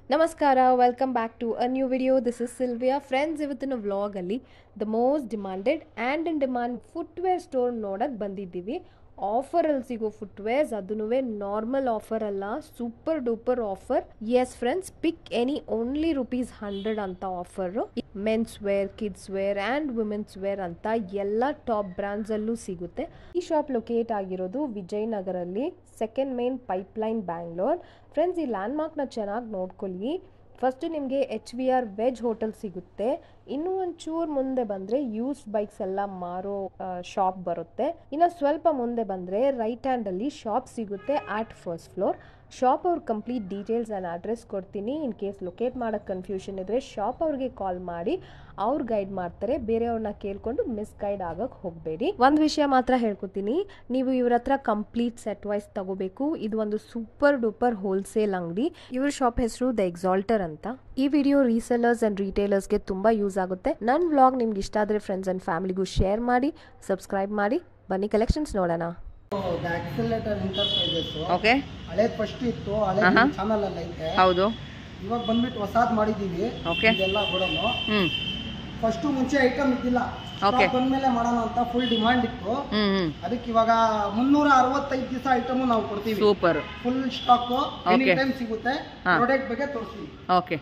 ನಮಸ್ಕಾರ welcome back to a new video this is Sylvia friends ಇವತ್ತಿನ ವ್ಲಾಗಲ್ಲಿ the most demanded and in demand footwear store ನೋಡಕ್ಕೆ ಬಂದಿದ್ದೀವಿ ಆಫರಲ್ಲಿ ಸಿಗೋ ಫುಟ್ವೇರ್ಸ್ ಅದೂ ನಾರ್ಮಲ್ ಆಫರ್ ಅಲ್ಲ super duper offer yes friends pick any only rupees hundred ಅಂತ offer men's wear kids wear and women's wear ಅಂತ ಎಲ್ಲ ಟಾಪ್ ಬ್ರ್ಯಾಂಡ್ಸಲ್ಲೂ ಸಿಗುತ್ತೆ ಈ ಶಾಪ್ ಲೊಕೇಟ್ ಆಗಿರೋದು ವಿಜಯನಗರಲ್ಲಿ second main pipeline Bangalore friends ಈ ಲ್ಯಾಂಡ್ಮಾರ್ಕ್ನ ಚೆನ್ನಾಗಿ ನೋಡ್ಕೊಳ್ಳಿ ಫಸ್ಟ್ ನಿಮಗೆ H V R veg hotel ಸಿಗುತ್ತೆ ಇನ್ನೂ ಒಂಚೂರು ಮುಂದೆ ಬಂದರೆ ಯೂಸ್ಡ್ ಬೈಕ್ಸ್ ಎಲ್ಲ ಮಾರೋ ಶಾಪ್ ಬರುತ್ತೆ ಇನ್ನು ಸ್ವಲ್ಪ ಮುಂದೆ ಬಂದರೆ ರೈಟ್ ಹ್ಯಾಂಡಲ್ಲಿ ಶಾಪ್ ಸಿಗುತ್ತೆ ಆಟ್ ಫಸ್ಟ್ ಫ್ಲೋರ್ ಶಾಪ್ ಅವ್ರ ಕಂಪ್ಲೀಟ್ ಡೀಟೇಲ್ಸ್ ಆ್ಯಂಡ್ ಅಡ್ರೆಸ್ ಕೊಡ್ತೀನಿ ಇನ್ ಕೇಸ್ ಲೊಕೇಟ್ ಮಾಡೋಕ್ಕೆ ಕನ್ಫ್ಯೂಷನ್ ಇದ್ದರೆ ಶಾಪ್ ಅವ್ರಿಗೆ ಕಾಲ್ ಮಾಡಿ ಅವ್ರು ಗೈಡ್ ಮಾಡ್ತಾರೆ ಬೇರೆಯವ್ರನ್ನ ಕೇಳ್ಕೊಂಡು ಮಿಸ್ ಗೈಡ್ ಆಗೋಕ್ಕೆ ಹೋಗಬೇಡಿ ಒಂದು ವಿಷಯ ಮಾತ್ರ ಹೇಳ್ಕೊತೀನಿ ನೀವು ಇವ್ರ ಹತ್ರ ಕಂಪ್ಲೀಟ್ ಸೆಟ್ ವೈಸ್ ತಗೋಬೇಕು ಇದು ಒಂದು ಸೂಪರ್ ಡೂಪರ್ ಹೋಲ್ಸೇಲ್ ಅಂಗಡಿ ಇವ್ರ ಶಾಪ್ ಹೆಸರು ದ ಎಕ್ಸಾಲ್ಟರ್ ಅಂತ ಈ ವಿಡಿಯೋ ರೀಸೆಲರ್ಸ್ ಅಂಡ್ ರಿಟೇಲರ್ಸ್ಗೆ ತುಂಬ ಯೂಸ್ ಆಗುತ್ತೆ ನನ್ನ ವ್ಲಾಗ್ ನಿಮ್ಗೆ ಇಷ್ಟ ಆದರೆ ಫ್ರೆಂಡ್ಸ್ ಆ್ಯಂಡ್ ಫ್ಯಾಮಿಲಿಗೂ ಶೇರ್ ಮಾಡಿ ಸಬ್ಸ್ಕ್ರೈಬ್ ಮಾಡಿ ಬನ್ನಿ ಕಲೆಕ್ಷನ್ಸ್ ನೋಡೋಣ ಆಕ್ಸಿಲೇಟರ್ ಎಂಟರ್ಪ್ರೈಸಸ್ ಓಕೆ ಹಳೆ ಫಸ್ಟ್ ಇತ್ತು ಹಳೆ ಆಹಾ. ಚಾನಲ್ ಅಲ್ಲಿ ಐತೆ ಹೌದು ಇವಾಗ ಬಂದ್ಬಿಟ್ಟು ಹೊಸಾದ್ ಮಾಡಿದೀವಿ Okay. ಇದೆಲ್ಲ ಕೊಡೋನು ಹ್ಮ್ ಫಸ್ಟ್ ಮುಂಚೆ ಐಟಮ್ ಇದ್ದಿಲ್ಲ Okay. Stock ಬಂದ್ಮೇಲೆ ಮಾಡೋಣ ಅಂತ ಫುಲ್ ಡಿಮಾಂಡ್ ಇತ್ತು ಹ್ಮ್ ಹ್ಮ್ ಅದಕ್ಕೆ ಇವಾಗ ಮುನ್ನೂರ ಅರವತ್ತೈದು ದಿವಸ ಐಟಮ್ ನಾವು ಕೊಡ್ತೀವಿ super full stock any Okay. Time ಸಿಗುತ್ತೆ ಹಾ. ಪ್ರಾಡಕ್ಟ್ ಬಗ್ಗೆ ತೋರಿಸ್ತೀವಿ ಓಕೆ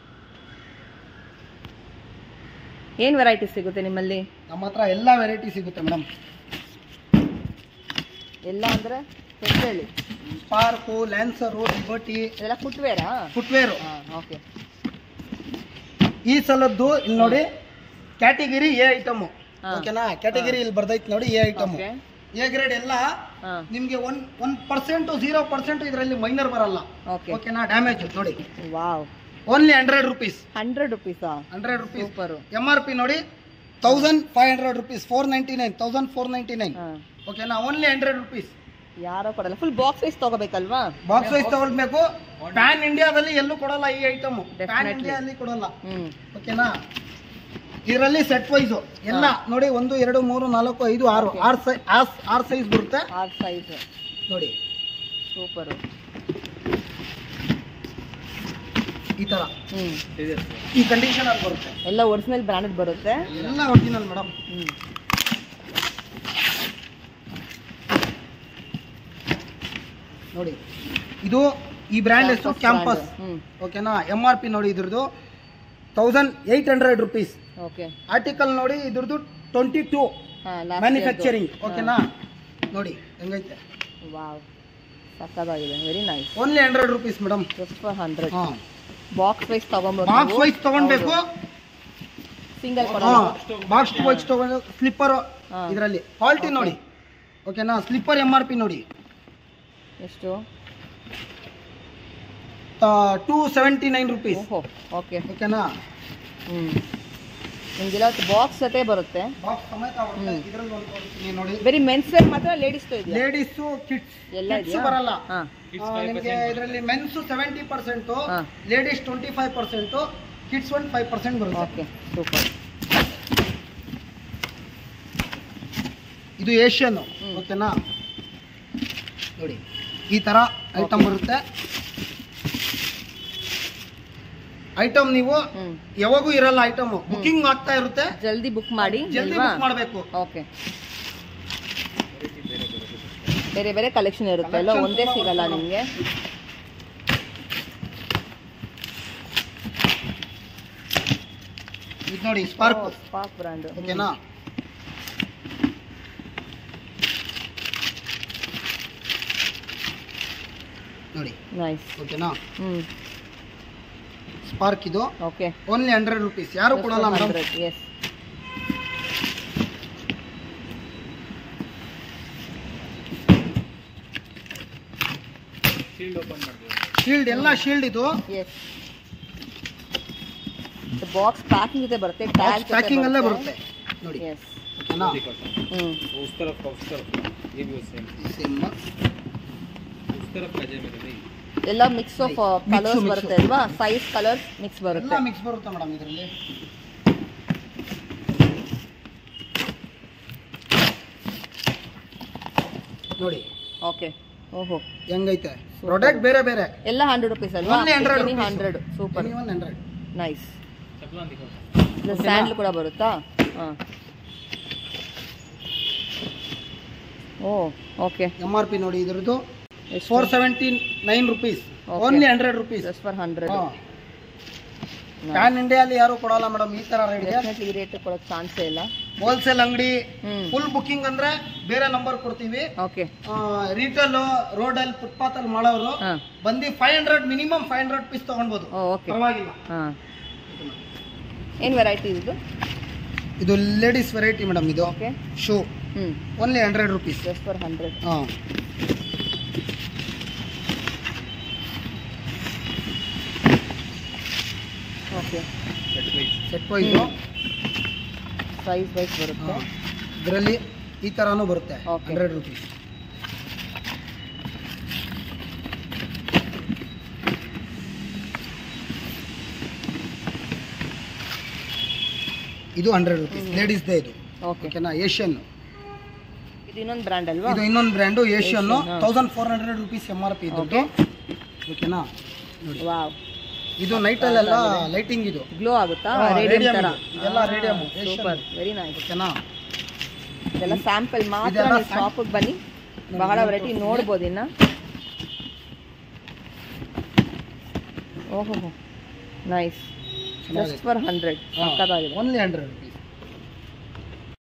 ಏನ್ ವೆರೈಟಿ ಸಿಗುತ್ತೆ ನಿಮ್ಮಲ್ಲಿ ನಮ್ಮ ಹತ್ರ ಎಲ್ಲಾ ವೆರೈಟಿ ಸಿಗುತ್ತೆ ಮೇಡಮ್ ಎಲ್ಲ ಅಂದ್ರೆ ಹೆಸರು ಹೇಳಿ ಸ್ಪಾರ್ಕು ಲ್ಯಾನ್ಸರು ಲಿಬರ್ಟಿ ಇದೆಲ್ಲ ಫುಟ್ವೇರಾ ಫುಟ್ವೇರು ಓಕೆ ಈ ಸಲದ್ದು ಇಲ್ಲಿ ನೋಡಿ ಕ್ಯಾಟಗಿರಿ ಎ ಐಟಮ್ ಹಾ. ಓಕೆನಾ ಕ್ಯಾಟಗಿರಿ ಇಲ್ಲಿ ಬರ್ದೈತಿ ನೋಡಿ A item okay A grade ಎಲ್ಲ ಹಾ ನಿಮ್ಗೆ one one percent zero percent ಇದರಲ್ಲಿ ಮೈನರ್ ಬರಲ್ಲ ಓಕೆ ಓಕೆನಾ ಡ್ಯಾಮೇಜ್ ನೋಡಿ wow only hundred rupees hundred ರುಪೀಸಾ hundred rupees super M R P ನೋಡಿ thousand five hundred rupees four ninety nine thousand four ninety nine ಹಾ ಓಕೆನಾ ಓನ್ಲಿ ಹಂಡ್ರೆಡ್ ರುಪೀಸ್ ಯಾರೋ ಕೊಡಲ್ಲ ಫುಲ್ ಬಾಕ್ಸ್ ವೈಸ್ ತಗೋಬೇಕಲ್ವಾ ಬಾಕ್ಸ್ ವೈಸ್ ತಗೊಳ್ಬೇಕು pan ಇಂಡಿಯಾದಲ್ಲಿ ಎಲ್ಲೂ ಕೊಡಲ್ಲ ಈ ಐಟಮ್ ಪ್ಯಾನ್ Definitely. ಇಂಡಿಯಾದಲ್ಲಿ ಕೊಡಲ್ಲ ಹ್ಮ್ ಓಕೆನಾ ಇದರಲ್ಲಿ ಸೆಟ್ ವೈಸ್ ಎಲ್ಲ ನೋಡಿ ಒಂದು ಎರಡು ಮೂರು ನಾಲ್ಕು ಐದು ಆರು Okay. ಆರು ಸೈ ಆರು ಸೈಜ್ ಬರುತ್ತೆ ಆರ್ ಸೈಜ್ ನೋಡಿ ಸೂಪರ್ ಈ ತರ ಹ್ಮ್ ಈ ಕಂಡೀಷನ್ ಅಲ್ಲಿ ಬರುತ್ತೆ ಎಲ್ಲ ಒರಿಜಿನಲ್ ಬ್ರಾಂಡೆಡ್ ಬರುತ್ತೆ ಎಲ್ಲ ಒರಿಜಿನಲ್ ಮೇಡಮ್ ಹ್ಮ್ ನೋಡಿ ಇದು ಈ ಬ್ರ್ಯಾಂಡ್ ಹೆಸರು ಕ್ಯಾಂಪಸ್ ಹ್ಮ್ ಓಕೆನಾ ಎಮ್ ಆರ್ ಪಿ ನೋಡಿ ಇದ್ರದ್ದು thousand eight hundred rupees okay article ನೋಡಿ ಇದ್ರದ್ದು ಟ್ವೆಂಟಿ ಟೂ ಹಾ ಲಾಸ್ಟ್ ಮ್ಯಾನುಫ್ಯಾಕ್ಚರಿಂಗ್ ಓಕೆನಾ ನೋಡಿ ಹೆಂಗೈತೆ ವಾವ್ ಸಕ್ಕದಾಗಿದೆ very nice only hundred rupees madam just for hundred ಹಾಂ ಬಾಕ್ಸ್ ವೈಸ್ ತಗೊಂಬೋದು ಬಾಕ್ಸ್ ವೈಸ್ ತಗೊಳ್ಬೇಕು ಸಿಂಗಲ್ ಬಾಕ್ಸ್ ವೈಸ್ ತಗೊಂಡು ಸ್ಲಿಪ್ಪರ್ ಹಾ. ಇದರಲ್ಲಿ ಕ್ವಾಲಿಟಿ ನೋಡಿ ಓಕೆನಾ ಸ್ಲಿಪ್ಪರ್ ಎಮ್ ಆರ್ ಪಿ ನೋಡಿ ಎಷ್ಟು ಟೂ ಸೆವೆಂಟಿ ನೈನ್ ರುಪೀಸ್ ಓಹೋ ಓಕೆ ಓಕೆನಾ ಹ್ಮ್ ನಿಮ್ಗೆಲ್ಲ ಬಾಕ್ಸ್ ಜೊತೆ ಬರುತ್ತೆ ಬಾಕ್ಸ್ ಸಮೇತ ಬರುತ್ತೆ. ಹ್ಮ್. ಇದ್ರಲ್ಲಿ ಒಂದು ತೋರಿಸ್ತೀನಿ ನೋಡಿ ಬರೀ ಮೆನ್ಸ್ ವೇರ್ ಮಾತ್ರ ಲೇಡೀಸ್ ಇದೆಯಾ ಲೇಡೀಸು ಕಿಡ್ಸ್ ಎಲ್ಲ ಕಿಡ್ಸ್ ಇದೆಯಾ ಬರಲ್ಲ ಹಾ ಆ, ನಿಮ್ಗೆ ಇದರಲ್ಲಿ ಮೆನ್ಸ್ ಸೆವೆಂಟಿ ಪರ್ಸೆಂಟ್ ಹಾ. Ladies twenty five percent kids one five percent ಬರುತ್ತೆ ಓಕೆ ಸೂಪರ್ ಇದು ಏಷ್ಯನ್ ಹ್ಮ್. ಓಕೆನಾ ನೋಡಿ ಈ ತರ ಐಟಮ್ ಬರುತ್ತೆ ಐಟಮ್ ನೀವು ಹ್ಮ್ ಯಾವಾಗೂ ಇರಲ್ಲ ಐಟಮ್ ಬುಕಿಂಗ್ ಆಗ್ತಾ ಇರುತ್ತೆ ಜಲ್ದಿ ಬುಕ್ ಮಾಡಿ ಜಲ್ದಿ ಅಲ್ವಾ ಬುಕ್ ಮಾಡಬೇಕು ಓಕೆ ಬೇರೆ ಬೇರೆ ಕಲೆಕ್ಷನ್ ಇರುತ್ತೆ ಎಲ್ಲ Collection ಒಂದೇ ತುಂಬಾ ಸಿಗಲ್ಲ ಬರುತ್ತೆ ನಿಮಗೆ ಇದು ನೋಡಿ ಸ್ಪಾರ್ಕ್ ಸ್ಪಾರ್ಕ್ ಬ್ರ್ಯಾಂಡ್ ಓಕೆನಾ ನೋಡಿ ನೈಸ್ ಓಕೆನಾ ಹ್ಮ್ ಸ್ಪಾರ್ಕ್ ಇದು ಓಕೆ ಓನ್ಲಿ ಹಂಡ್ರೆಡ್ ರುಪೀಸ್ ಯಾರು ಕೊಡಲ್ಲ ಮೇಡಮ್ ಎಸ್ ಶೀಲ್ಡ್ ಎಲ್ಲ ಶೀಲ್ಡ್ ಇದು ಎಸ್ ಬಾಕ್ಸ್ ಪ್ಯಾಕಿಂಗ್ ಜೊತೆ ಬರುತ್ತೆ ಟ್ಯಾಗ್ ಪ್ಯಾಕಿಂಗ್ ಅಲ್ಲೇ ಬರುತ್ತೆ ನೋಡಿ ಎಸ್ ಓಕೆನಾ ಹ್ಮ್ उस तरफ का उस तरफ का ये भी सेम Same. उस तरफ का जय मेरे नहीं ಎಲ್ಲ mix of Mix, colours mix. ಬರುತ್ತೆ ಅಲ್ವಾ ಸೈಜ್ ಕಲರ್ಸ್ ಮಿಕ್ಸ್ ಎಲ್ಲ ಬರುತ್ತೆ ಮಿಕ್ಸ್ ಬರುತ್ತೆ ಮೇಡಮ್ ಇದರಲ್ಲಿ ನೋಡಿ ಓಕೆ ಓಹೋ ಹೆಂಗೈತೆ ಪ್ರಾಡಕ್ಟ್ ಬೇರೆ ಬೇರೆ ಎಲ್ಲ ಹಂಡ್ರೆಡ್ ರುಪೀಸ್ ಅಲ್ವಾ Only 100 rupees. Hundred super Any one hundred. Nice ಚಪ್ಪಲ ಅಂತ ಸ್ಯಾಂಡ್ಲ್ ಕೂಡ ಬರುತ್ತಾ ಹಾಂ ಓ ಓಕೆ ಎಮ್ ಆರ್ ಪಿ ನೋಡಿ ಇದ್ರದ್ದು ಎಷ್ಟು four seventy nine rupees Okay. Only hundred rupees just for hundred pan ಇಂಡಿಯಾಲಿ ಯಾರು ಕೊಡಲ್ಲ ಮೇಡಮ್ ಈ ತರ ರೇಟ್ಗೆ ಡೆಫಿನೆಟ್ಲಿ ಈ ರೇಟ್ ಕೊಡೋಕೆ ಚಾನ್ಸೇ ಇಲ್ಲ ಹೋಲ್ಸೇಲ್ ಅಂಗಡಿ ಹ್ಮ್ ಫುಲ್ ಬುಕಿಂಗ್ ಅಂದ್ರೆ ಬೇರೆ ನಂಬರ್ ಕೊಡ್ತೀವಿ ಓಕೆ ರಿಟೇಲ್ ರೋಡ್ ಅಲ್ಲಿ ಫುಟ್ಪಾತ್ ಅಲ್ಲಿ ಮಾಡೋರು ಹಾಂ ಬಂದು five hundred minimum five hundred piece ತಗೊಳ್ಬೋದು ಓ ಓಕೆ ಪರವಾಗಿಲ್ಲ ಹಾಂ ಏನು ವೆರೈಟಿ ಇದು ಇದು ಲೇಡೀಸ್ ವೆರೈಟಿ ಮೇಡಮ್ ಇದು ಓಕೆ ಶೂ ಹ್ಞೂ only hundred rupees just for hundred ಹಾಂ okay set wise set wise size wise ಬರುತ್ತೆ ಇದರಲ್ಲಿ ಈ ತರಾನು ಬರುತ್ತೆ Okay. ಹಂಡ್ರೆಡ್ ರುಪೀಸ್ ಇದು ಹಂಡ್ರೆಡ್ ರುಪೀಸ್ ಲೇಡೀಸ್ದೇ ಇದು ಓಕೆ ಓಕೆನಾ ಏಷ್ಯನ್ ಇದು ಇನ್ನೊಂದು ಬ್ರ್ಯಾಂಡ್ ಅಲ್ವಾ ಇದು ಇನ್ನೊಂದು ಬ್ರ್ಯಾಂಡು ಏಷ್ಯನ್ Asian, ಹಾ. Thousand four hundred rupees M R P ಇದು ಓಕೆ ಓಕೆನಾ ನೋಡಿ ವಾವ್ ಇದು ನೈಟಲ್ಲೆಲ್ಲ ಲೈಟಿಂಗ್ ಇದು ಗ್ಲೋ ಆಗುತ್ತಾ ಹಾ, ರೇಡಿಯಂ radium ತರ ಇದು. ಇದೆಲ್ಲ radium, Asian. Super very nice ಓಕೆನಾ ಇದೆಲ್ಲ ಸ್ಯಾಂಪಲ್ ಮಾತ್ರ ಇದೆಲ್ಲ ನೀವು ಶಾಪಿಗೆ ಬನ್ನಿ ಬಹಳ ವೆರೈಟಿ ನೋಡ್ಬೋದು ಇನ್ನ ಓಹೋ ನೈಸ್ ಜಸ್ಟ್ ಫಾರ್ ಹಂಡ್ರೆಡ್ ಸಕ್ಕತ್ತಾಗಿದೆ ಓನ್ಲಿ ಹಂಡ್ರೆಡ್ ರುಪೀಸ್